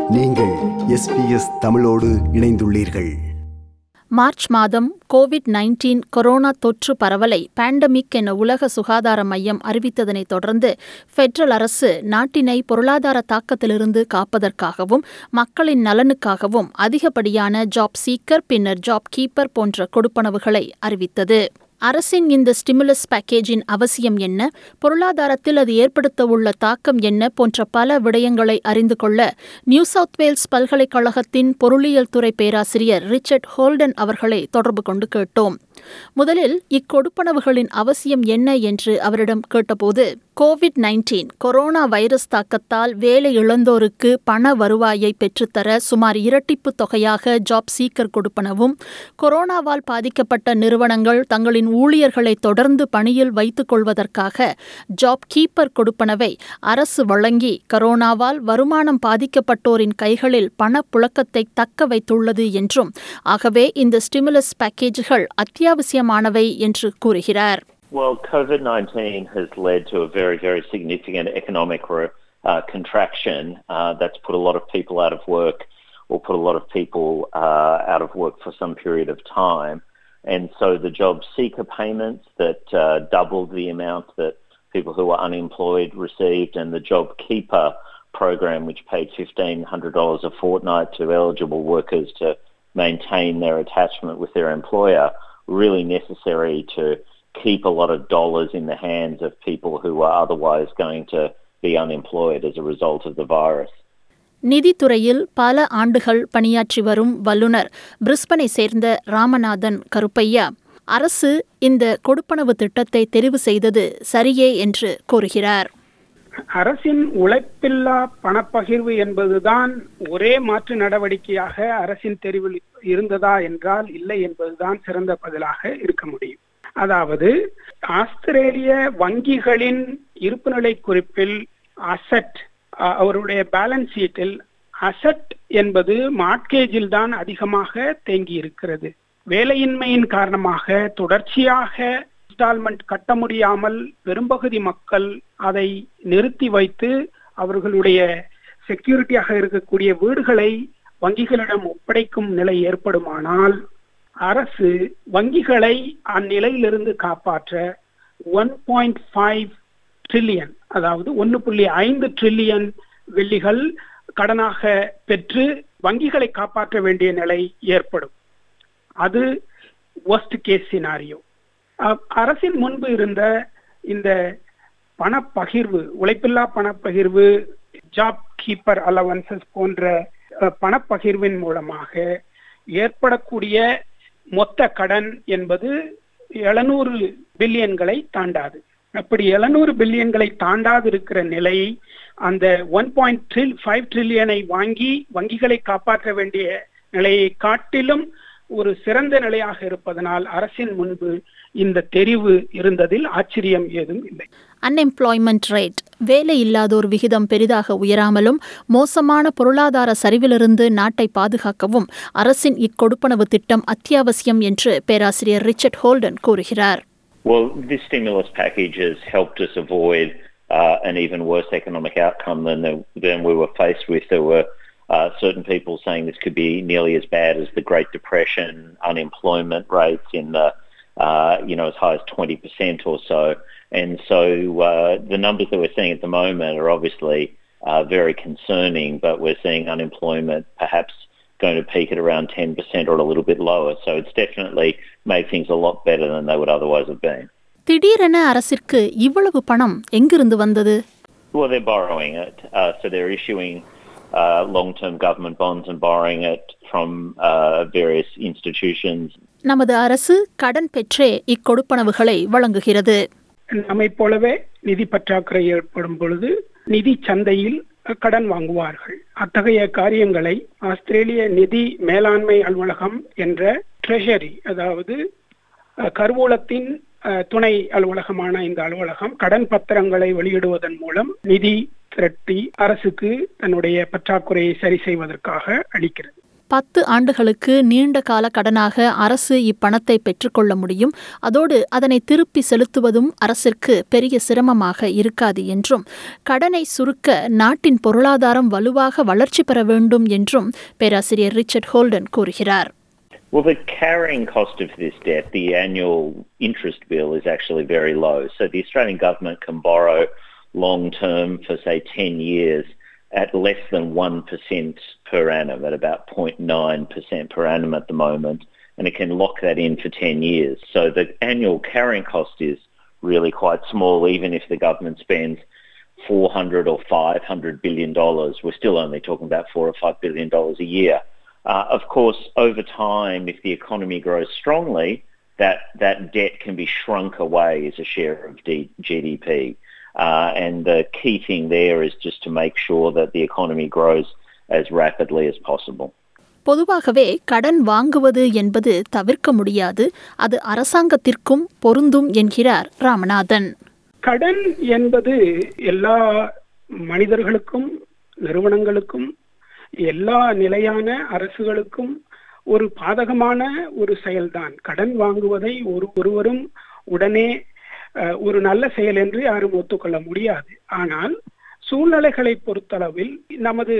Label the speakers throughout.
Speaker 1: நீங்கள் எஸ்பிஎஸ் தமிழோடு இணைந்துள்ளீர்கள்
Speaker 2: மார்ச் மாதம் கோவிட் நைன்டீன் கொரோனா தொற்று பரவலை பேண்டமிக் என உலக சுகாதார மையம் அறிவித்ததனைத் தொடர்ந்து ஃபெடரல் அரசு நாட்டினை பொருளாதார தாக்கத்திலிருந்து காப்பதற்காகவும் மக்களின் நலனுக்காகவும் அதிகப்படியான ஜாப் சீக்கர் பின்னர் ஜாப் கீப்பர் போன்ற கொடுப்பனவுகளை அறிவித்தது அரசின் இந்த ஸ்டிமுலஸ் பேக்கேஜின் அவசியம் என்ன பொருளாதாரத்தில் அது ஏற்படுத்தவுள்ள தாக்கம் என்ன போன்ற பல விடயங்களை அறிந்து கொள்ள நியூ சவுத் வேல்ஸ் பல்கலைக்கழகத்தின் பொருளியல் துறை பேராசிரியர் ரிச்சர்ட் ஹோல்டன் அவர்களை தொடர்பு கொண்டு கேட்டோம் முதலில் இக்கொடுப்பனவுகளின் அவசியம் என்ன என்று அவரிடம் கேட்டபோது கோவிட் நைன்டீன் கொரோனா வைரஸ் தாக்கத்தால் வேலை இழந்தோருக்கு பண வருவாயை பெற்றுத்தர சுமார் இரட்டிப்பு தொகையாக ஜாப் சீக்கர் கொடுப்பனவும் கொரோனாவால் பாதிக்கப்பட்ட நிறுவனங்கள் தங்களின் ஊழியர்களை தொடர்ந்து பணியில் வைத்துக் கொள்வதற்காக ஜாப் கீப்பர் கொடுப்பனவை அரசு வழங்கி கரோனாவால் வருமானம் பாதிக்கப்பட்டோரின் கைகளில் பணப்புழக்கத்தை தக்க வைத்துள்ளது என்றும் ஆகவே இந்த ஸ்டிமுலஸ் பேக்கேஜுகள் அத்தியாவசியமானவை என்று கூறுகிறார்
Speaker 3: Well, COVID 19 has led to a very, very significant economic re- uh, contraction uh, that's put a lot of people out of work or put a lot of people uh, out of work for some period of time. And so the job seeker payments that uh, doubled the amount that people who were unemployed received and the job keeper program which paid $1,500 a fortnight to eligible workers to maintain their attachment with their employer really necessary to keep a lot of dollars in the hands of people who are otherwise going to be unemployed as a result of the virus.
Speaker 2: நிதித்துறையில் பல ஆண்டுகள் பணியாற்றி வரும் வல்லுநர் பிரிஸ்பனை சேர்ந்த ராமநாதன் கருப்பையா அரசு இந்த கொடுப்பனவு திட்டத்தை தெரிவு செய்தது சரியே என்று கூறுகிறார்
Speaker 4: அரசின் உழைப்பில்லா பணப்பகிர்வு என்பதுதான் ஒரே மாற்று நடவடிக்கையாக அரசின் தெரிவில் இருந்ததா என்றால் இல்லை என்பதுதான் சிறந்த பதிலாக இருக்க முடியும் அதாவது ஆஸ்திரேலிய வங்கிகளின் இருப்புநிலை குறிப்பில் அசட் அவருடைய பேலன்ஸ் ஷீட்டில் அசட் என்பது மார்க்கேஜில் தான் அதிகமாக தேங்கி இருக்கிறது வேலையின்மையின் காரணமாக தொடர்ச்சியாக இன்ஸ்டால்மெண்ட் கட்ட முடியாமல் பெரும்பகுதி மக்கள் அதை நிறுத்தி வைத்து அவர்களுடைய செக்யூரிட்டியாக இருக்கக்கூடிய வீடுகளை வங்கிகளிடம் ஒப்படைக்கும் நிலை ஏற்படுமானால் அரசு வங்கிகளை அந்நிலையிலிருந்து காப்பாற்ற ஒன் பாயிண்ட் ஃபைவ் ட்ரில்லியன் அதாவது ஒன்று புள்ளி ஐந்து ட்ரில்லியன் வெள்ளிகள் கடனாக பெற்று வங்கிகளை காப்பாற்ற வேண்டிய நிலை ஏற்படும் அது ஒஸ்ட் கேஸ் சினாரியோ அரசின் முன்பு இருந்த இந்த பணப்பகிர்வு உழைப்பில்லா பணப்பகிர்வு ஜாப் கீப்பர் அலவன்சஸ் போன்ற பணப்பகிர்வின் மூலமாக ஏற்படக்கூடிய மொத்த கடன் என்பது எழுநூறு பில்லியன்களை தாண்டாது அப்படி எழுநூறு பில்லியன்களை தாண்டாது இருக்கிற நிலை அந்த ஒன் பாயிண்ட் ட்ரில் ஃபைவ் ட்ரில்லியனை வாங்கி வங்கிகளை காப்பாற்ற வேண்டிய நிலையை காட்டிலும் ஒரு சிறந்த நிலையாக இருப்பதனால் அரசின் முன்பு இந்த தெரிவு இருந்ததில் ஆச்சரியம் ஏதும் இல்லை
Speaker 2: அன்எம்ப்ளாய்மெண்ட் ரேட் வேலை இல்லாதோர் விகிதம் பெரிதாக உயராமலும் மோசமான பொருளாதார சரிவிலிருந்து நாட்டை பாதுகாக்கவும் அரசின் இக்கொடுப்பனவு திட்டம் அத்தியாவசியம் என்று பேராசிரியர் ரிச்சர்ட் ஹோல்டன் கூறுகிறார்
Speaker 3: Well, this stimulus package has helped us avoid uh, an even worse economic outcome than the, than we were faced with. There were uh, certain people saying this could be nearly as bad as the Great Depression, unemployment rates in the uh, you know as high as twenty percent or so, and so uh, the numbers that we're seeing at the moment are obviously uh, very concerning. But we're seeing unemployment perhaps going to peak at around ten percent or a little bit lower. So it's definitely made things a lot better than they would otherwise have been.
Speaker 2: திடீரென அரசிற்கு இவ்வளவு பணம் எங்கிருந்து வந்தது
Speaker 3: Well, they're borrowing it, uh, so they're issuing uh, long-term government bonds and borrowing it from uh, various institutions.
Speaker 2: நமது அரசு கடன் பெற்றே இக்கொடுப்பனவுகளை வழங்குகிறது
Speaker 4: நம்மை போலவே நிதி பற்றாக்குறை ஏற்படும் பொழுது நிதி சந்தையில் கடன் வாங்குவார்கள் அத்தகைய காரியங்களை ஆஸ்திரேலிய நிதி மேலாண்மை அலுவலகம் என்ற ட்ரெஷரி அதாவது கருவூலத்தின் துணை அலுவலகமான இந்த அலுவலகம் கடன் பத்திரங்களை வெளியிடுவதன் மூலம் நிதி திரட்டி அரசுக்கு தன்னுடைய பற்றாக்குறையை சரி செய்வதற்காக அளிக்கிறது
Speaker 2: பத்து ஆண்டுகளுக்கு நீண்ட கால கடனாக அரசு இப்பணத்தை பெற்றுக்கொள்ள முடியும் அதோடு அதனை திருப்பி செலுத்துவதும் அரசிற்கு பெரிய சிரமமாக இருக்காது என்றும் கடனை சுருக்க நாட்டின் பொருளாதாரம் வலுவாக வளர்ச்சி பெற வேண்டும் என்றும் பேராசிரியர் ரிச்சர்ட் ஹோல்டன் கூறுகிறார்
Speaker 3: Well, the carrying cost of this debt, the annual interest bill, is actually very low. So the Australian government can borrow long term for, say, 10 years at less than 1% per annum, at about 0.9% per annum at the moment, and it can lock that in for 10 years. So the annual carrying cost is really quite small, even if the government spends 400 or 500 billion dollars. We're still only talking about four or five billion dollars a year. Uh, of course, over time, if the economy grows strongly, that, that debt can be shrunk away as a share of D- GDP. Uh, and the key thing there is just to make sure that the economy grows as rapidly as possible.
Speaker 2: பொதுவாகவே கடன் வாங்குவது என்பது தவிர்க்க முடியாது அது அரசாங்கத்திற்கும் பொருந்தும் என்கிறார் ராமநாதன்
Speaker 4: கடன் என்பது எல்லா மனிதர்களுக்கும் நிறுவனங்களுக்கும் எல்லா நிலையான அரசுகளுக்கும் ஒரு பாதகமான ஒரு செயல்தான் கடன் வாங்குவதை ஒரு ஒருவரும் உடனே அஹ், ஒரு நல்ல செயல் என்று யாரும் ஒத்துக்கொள்ள முடியாது ஆனால் சூழ்நிலைகளை பொறுத்தளவில் நமது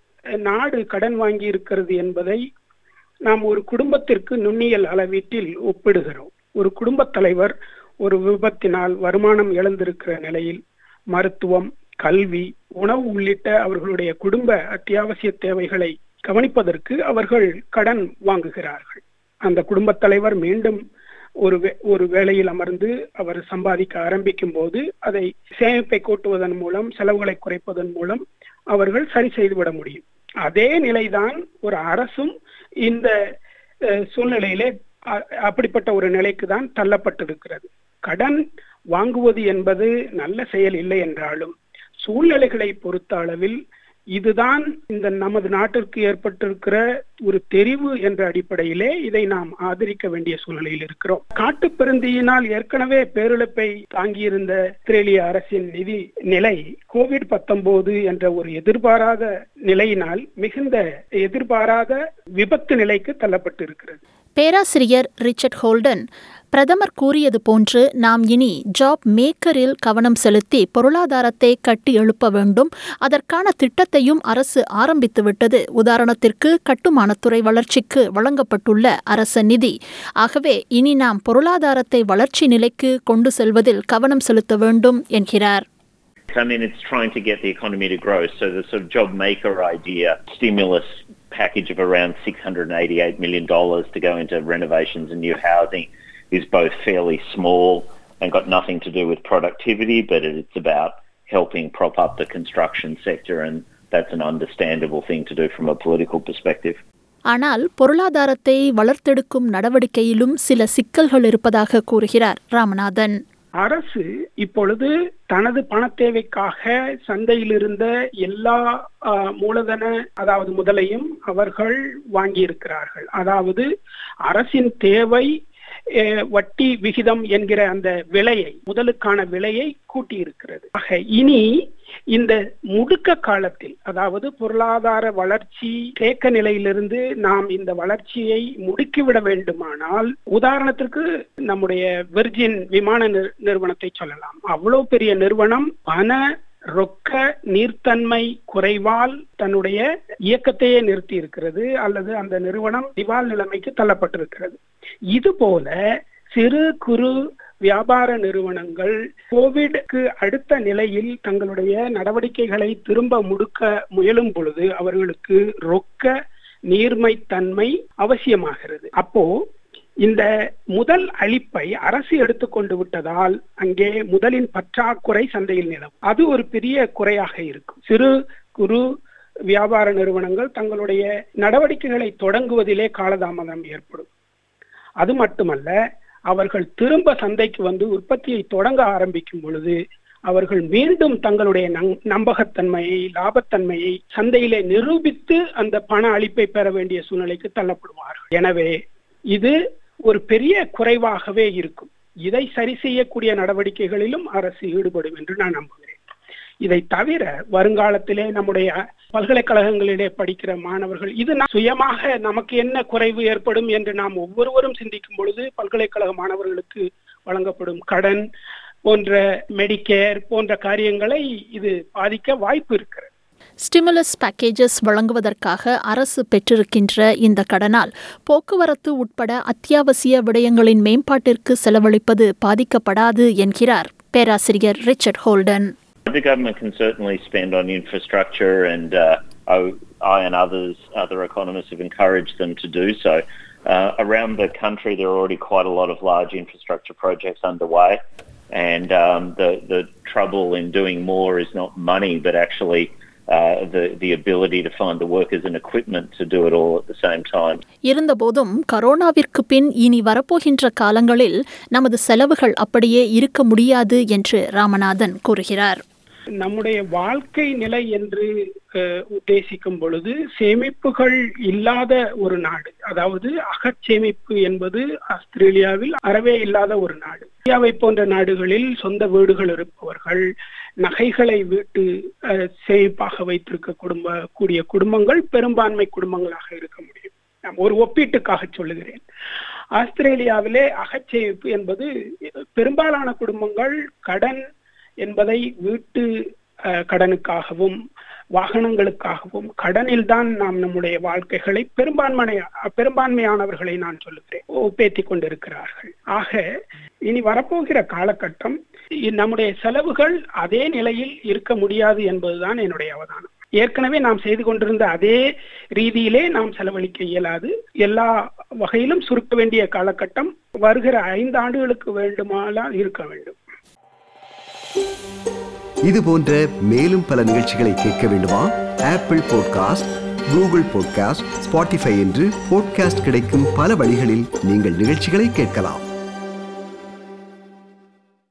Speaker 4: நாடு கடன் வாங்கி இருக்கிறது என்பதை நாம் ஒரு குடும்பத்திற்கு நுண்ணியல் அளவீட்டில் ஒப்பிடுகிறோம் ஒரு குடும்பத் தலைவர் ஒரு விபத்தினால் வருமானம் இழந்திருக்கிற நிலையில் மருத்துவம் கல்வி உணவு உள்ளிட்ட அவர்களுடைய குடும்ப அத்தியாவசிய தேவைகளை கவனிப்பதற்கு அவர்கள் கடன் வாங்குகிறார்கள் அந்த குடும்பத் தலைவர் மீண்டும் ஒரு வே- ஒரு வேலையில் அமர்ந்து அவர் சம்பாதிக்க ஆரம்பிக்கும் போது அதை சேமிப்பை கூட்டுவதன் மூலம் செலவுகளை குறைப்பதன் மூலம் அவர்கள் சரி செய்துவிட முடியும் அதே நிலைதான் ஒரு அரசும் இந்த அஹ், சூழ்நிலையிலே அ- அப்படிப்பட்ட ஒரு நிலைக்கு தான் தள்ளப்பட்டிருக்கிறது கடன் வாங்குவது என்பது நல்ல செயல் இல்லை என்றாலும் சூழ்நிலைகளை பொறுத்த அளவில் இதுதான் இந்த நமது நாட்டிற்கு ஏற்பட்டிருக்கிற ஒரு தெரிவு என்ற அடிப்படையிலே இதை நாம் ஆதரிக்க வேண்டிய சூழ்நிலையில் இருக்கிறோம் காட்டுப்பெருந்தியினால் ஏற்கனவே பேரிழப்பை தாங்கியிருந்த ஆஸ்திரேலிய அரசின் நிதி நிலை கோவிட் பத்தொன்பது என்ற ஒரு எதிர்பாராத நிலையினால் மிகுந்த எதிர்பாராத விபத்து நிலைக்கு தள்ளப்பட்டிருக்கிறது
Speaker 2: பேராசிரியர் ரிச்சர்ட் ஹோல்டன் பிரதமர் கூறியது போன்று நாம் இனி ஜாப் மேக்கரில் கவனம் செலுத்தி பொருளாதாரத்தை கட்டி எழுப்ப வேண்டும் அதற்கான திட்டத்தையும் அரசு ஆரம்பித்துவிட்டது உதாரணத்திற்கு கட்டுமானத்துறை வளர்ச்சிக்கு வழங்கப்பட்டுள்ள அரச நிதி ஆகவே இனி நாம் பொருளாதாரத்தை வளர்ச்சி நிலைக்கு கொண்டு செல்வதில் கவனம் செலுத்த வேண்டும் என்கிறார்
Speaker 3: I mean, it's trying to get the economy to grow. So the sort of job maker idea, stimulus package of around $688 million to go into renovations and new housing is both fairly small and got nothing to do with productivity, but it's about helping prop up the construction sector and that's an understandable thing to do from a political perspective.
Speaker 2: ஆனால் பொருளாதாரத்தை வளர்த்தெடுக்கும் நடவடிக்கையிலும் சில சிக்கல்கள் இருப்பதாக கூறுகிறார் ராமநாதன்
Speaker 4: அரசு இப்பொழுது தனது பண தேவைக்காக சந்தையில் இருந்த எல்லா ஆஹ், மூலதன அதாவது முதலையும் அவர்கள் வாங்கியிருக்கிறார்கள் அதாவது அரசின் தேவை அஹ், வட்டி விகிதம் என்கிற அந்த விலையை முதலுக்கான விலையை கூட்டி இருக்கிறது ஆக இனி இந்த முடுக்க காலத்தில் அதாவது பொருளாதார வளர்ச்சி தேக்க நிலையிலிருந்து நாம் இந்த வளர்ச்சியை முடுக்கிவிட வேண்டுமானால் உதாரணத்திற்கு நம்முடைய வெர்ஜின் விமான நிறு- நிறுவனத்தை சொல்லலாம் அவ்வளவு பெரிய நிறுவனம் பண ரொக்க நீர்த்தன்மை குறைவால் தன்னுடைய இயக்கத்தையே நிறுத்தி இருக்கிறது அல்லது அந்த நிறுவனம் திவால் நிலைமைக்கு தள்ளப்பட்டிருக்கிறது இது போல சிறு குறு வியாபார நிறுவனங்கள் கோவிட்க்கு அடுத்த நிலையில் தங்களுடைய நடவடிக்கைகளை திரும்ப முடுக்க முயலும் பொழுது அவர்களுக்கு ரொக்க நீர்மைத்தன்மை அவசியமாகிறது அப்போ இந்த முதல் அளிப்பை அரசு எடுத்துக்கொண்டு விட்டதால் அங்கே முதலின் பற்றாக்குறை சந்தையில் நிலவும் அது ஒரு பெரிய குறையாக இருக்கும் சிறு குறு வியாபார நிறுவனங்கள் தங்களுடைய நடவடிக்கைகளை தொடங்குவதிலே காலதாமதம் ஏற்படும் அது மட்டுமல்ல அவர்கள் திரும்ப சந்தைக்கு வந்து உற்பத்தியை தொடங்க ஆரம்பிக்கும் பொழுது அவர்கள் மீண்டும் தங்களுடைய நங்- நம்பகத்தன்மையை லாபத்தன்மையை சந்தையிலே நிரூபித்து அந்த பண அளிப்பை பெற வேண்டிய சூழ்நிலைக்கு தள்ளப்படுவார்கள் எனவே இது ஒரு பெரிய குறைவாகவே இருக்கும் இதை சரி செய்யக்கூடிய நடவடிக்கைகளிலும் அரசு ஈடுபடும் என்று நான் நம்புகிறேன் இதை தவிர வருங்காலத்திலே நம்முடைய பல்கலைக்கழகங்களிலே படிக்கிற மாணவர்கள் இது நா- சுயமாக நமக்கு என்ன குறைவு ஏற்படும் என்று நாம் ஒவ்வொருவரும் சிந்திக்கும் பொழுது பல்கலைக்கழக மாணவர்களுக்கு வழங்கப்படும் கடன் போன்ற மெடிக்கேர் போன்ற காரியங்களை இது பாதிக்க வாய்ப்பு இருக்கிறது
Speaker 2: ஸ்டிமுலஸ் பேக்கேஜஸ் வழங்குவதற்காக அரசு பெற்றிருக்கின்ற இந்த கடனால் போக்குவரத்து உட்பட அத்தியாவசிய விடயங்களின் மேம்பாட்டிற்கு செலவழிப்பது பாதிக்கப்படாது என்கிறார் பேராசிரியர் Richard Holden
Speaker 3: The government can certainly spend on infrastructure, and uh, I, I and others, other economists have encouraged them to do so. Uh, around the country, there are already quite a lot of large infrastructure projects underway, and um, the the trouble in doing more is not money, but actually uh, the the ability to find the workers and equipment to do it all at the same time.
Speaker 2: இருந்தபோதும் கரோனாவிற்கு பின் இனி வரப்போகின்ற காலங்களில் நமது செலவுகள் அப்படியே இருக்க முடியாது என்று ராமநாதன் கூறுகிறார்
Speaker 4: நம்முடைய வாழ்க்கை நிலை என்று அஹ், உத்தேசிக்கும் பொழுது சேமிப்புகள் இல்லாத ஒரு நாடு அதாவது அகச்சேமிப்பு என்பது ஆஸ்திரேலியாவில் அறவே இல்லாத ஒரு நாடு இந்தியாவை போன்ற நாடுகளில் சொந்த வீடுகள் இருப்பவர்கள் நகைகளை வீட்டு அஹ், சேமிப்பாக வைத்திருக்க குடும்ப கூடிய குடும்பங்கள் பெரும்பான்மை குடும்பங்களாக இருக்க முடியும் நான் ஒரு ஒப்பீட்டுக்காக சொல்லுகிறேன் ஆஸ்திரேலியாவிலே அகச்சேமிப்பு என்பது பெரும்பாலான குடும்பங்கள் கடன் என்பதை வீட்டு அஹ், கடனுக்காகவும் வாகனங்களுக்காகவும் கடனில் தான் நாம் நம்முடைய வாழ்க்கைகளை பெரும்பான்மை பெரும்பான்மையானவர்களை நான் சொல்லுகிறேன் ஒப்பேத்திக் கொண்டிருக்கிறார்கள் ஆக இனி வரப்போகிற காலகட்டம் இ- நம்முடைய செலவுகள் அதே நிலையில் இருக்க முடியாது என்பதுதான் என்னுடைய அவதானம் ஏற்கனவே நாம் செய்து கொண்டிருந்த அதே ரீதியிலே நாம் செலவழிக்க இயலாது எல்லா வகையிலும் சுருக்க வேண்டிய காலகட்டம் வருகிற ஐந்து ஆண்டுகளுக்கு வேண்டுமானால் இருக்க வேண்டும்
Speaker 1: இது போன்ற மேலும் பல நிகழ்ச்சிகளை கேட்க வேண்டுமா Apple podcast Google podcast Spotify என்று பாட்காஸ்ட் கிடைக்கும் பல வழிகளில் நீங்கள் நிகழ்ச்சிகளை கேட்கலாம்